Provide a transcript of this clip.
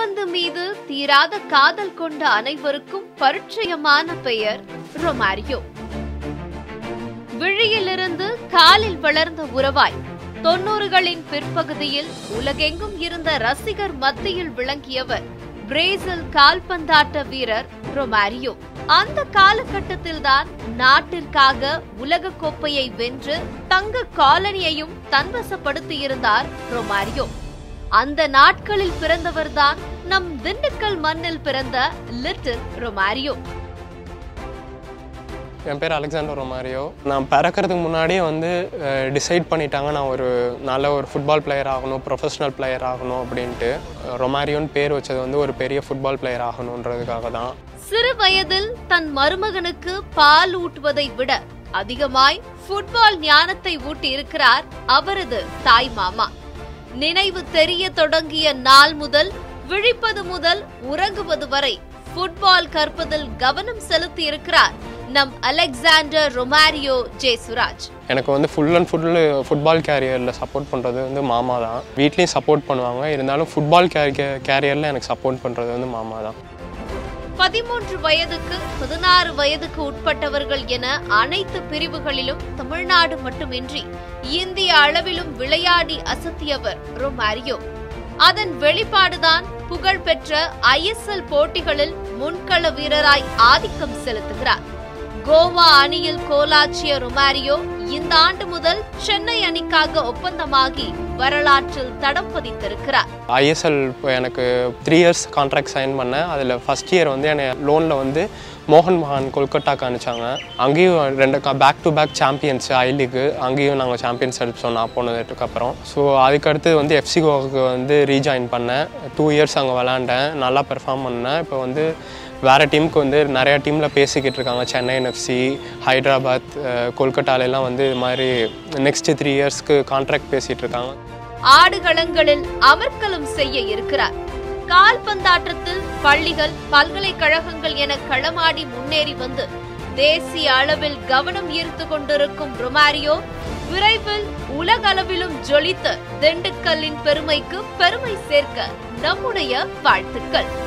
கால்பந்து மீது தீராத காதல் கொண்ட அனைவருக்கும் பரிச்சயமான பெயர் ரொமாரியோ விழியிலிருந்து காலில் வளர்ந்த உறவாய் தொன்னூறுகளின் பிற்பகுதியில் உலகெங்கும் இருந்த ரசிகர் மத்தியில் விளங்கியவர் பிரேசில் கால்பந்தாட்ட வீரர் ரொமாரியோ அந்த காலகட்டத்தில்தான் நாட்டிற்காக உலக கோப்பையை வென்று தங்க காலனியையும் தன்வசப்படுத்தியிருந்தார் ரொமாரியோ அந்த நாட்களில் பிறந்தவர்தான் நம் திண்டுக்கல் மண்ணில் பிறந்த லிட்டில் ரொமாரியோ என் பேர் அலெக்சாண்டர் ரொமாரியோ நான் பிறக்கிறதுக்கு முன்னாடியே வந்து டிசைட் பண்ணிட்டாங்க நான் ஒரு நல்ல ஒரு ஃபுட்பால் பிளேயர் ஆகணும் ப்ரொஃபஷனல் பிளேயர் ஆகணும் அப்படின்ட்டு ரொமாரியோன்னு பேர் வச்சது வந்து ஒரு பெரிய ஃபுட்பால் பிளேயர் ஆகணுன்றதுக்காக தான் சிறு வயதில் தன் மருமகனுக்கு பால் ஊட்டுவதை விட அதிகமாய் ஃபுட்பால் ஞானத்தை ஊட்டி இருக்கிறார் அவரது தாய் மாமா நினைவு தெரிய தொடங்கிய நாள் முதல் விழிப்பது முதல் உறங்குவது வரை ஃபுட்பால் கற்பதில் கவனம் செலுத்தி இருக்கிறார் நம் அலெக்சாண்டர் ரொமாரியோ ஜேசுராஜ் எனக்கு வந்து ஃபுல் அண்ட் ஃபுல் ஃபுட்பால் கேரியரில் சப்போர்ட் பண்ணுறது வந்து மாமா தான் வீட்லேயும் சப்போர்ட் பண்ணுவாங்க இருந்தாலும் ஃபுட்பால் கே கேரியரில் எனக்கு சப்போர்ட் பண்ணுறது வந்து மாமா தான் பதிமூன்று வயதுக்கு பதினாறு வயதுக்கு உட்பட்டவர்கள் என அனைத்து பிரிவுகளிலும் தமிழ்நாடு மட்டுமின்றி இந்திய அளவிலும் விளையாடி அசத்தியவர் ரொமாரியோ அதன் வெளிப்பாடுதான் புகழ்பெற்ற ஐஎஸ்எல் போட்டிகளில் முன்கள வீரராய் ஆதிக்கம் செலுத்துகிறார் கோவா அணியில் கோலாச்சிய ரொமாரியோ இந்த ஆண்டு முதல் சென்னை அணிக்காக ஒப்பந்தமாகி வரலாற்றில் தடம் பதித்திருக்கிறார் ஐஎஸ்எல் எனக்கு த்ரீ இயர்ஸ் கான்ட்ராக்ட் சைன் பண்ணேன் அதில் ஃபஸ்ட் இயர் வந்து என்னை லோனில் வந்து மோகன் மகான் கொல்கட்டாக்கு அனுப்பிச்சாங்க அங்கேயும் ரெண்டு back to back champions I league அங்கேயும் நாங்கள் சாம்பியன்ஸ் அடிச்சோம் நான் போனதுக்கு அப்புறம் ஸோ அதுக்கடுத்து வந்து எஃப்சி கோவுக்கு வந்து ரீஜாயின் பண்ணேன் டூ இயர்ஸ் அங்கே விளாண்டேன் நல்லா பெர்ஃபார்ம் பண்ணேன் இப்போ வந்து வேறு டீமுக்கு வந்து நிறைய டீமில் பேசிக்கிட்டு இருக்காங்க சென்னை எஃப்சி ஹைதராபாத் அஹ், கொல்கட்டாலெல்லாம் வந்து இது மாதிரி நெக்ஸ்ட் த்ரீ இயர்ஸ்க்கு கான்ட்ராக்ட் பேசிகிட்டு இருக்காங்க ஆடுகளங்களில் அமர்க்கலம் செய்ய இருக்கிறார் கால்பந்தாட்டத்தில் பள்ளிகள் பல்கலைக்கழகங்கள் என களமாடி முன்னேறி வந்து தேசிய அளவில் கவனம் ஈர்த்து கொண்டிருக்கும் ரொமாரியோ விரைவில் உலகளவிலும் ஜொலித்த திண்டுக்கல்லின் பெருமைக்கு பெருமை சேர்க்க நம்முடைய வாழ்த்துக்கள்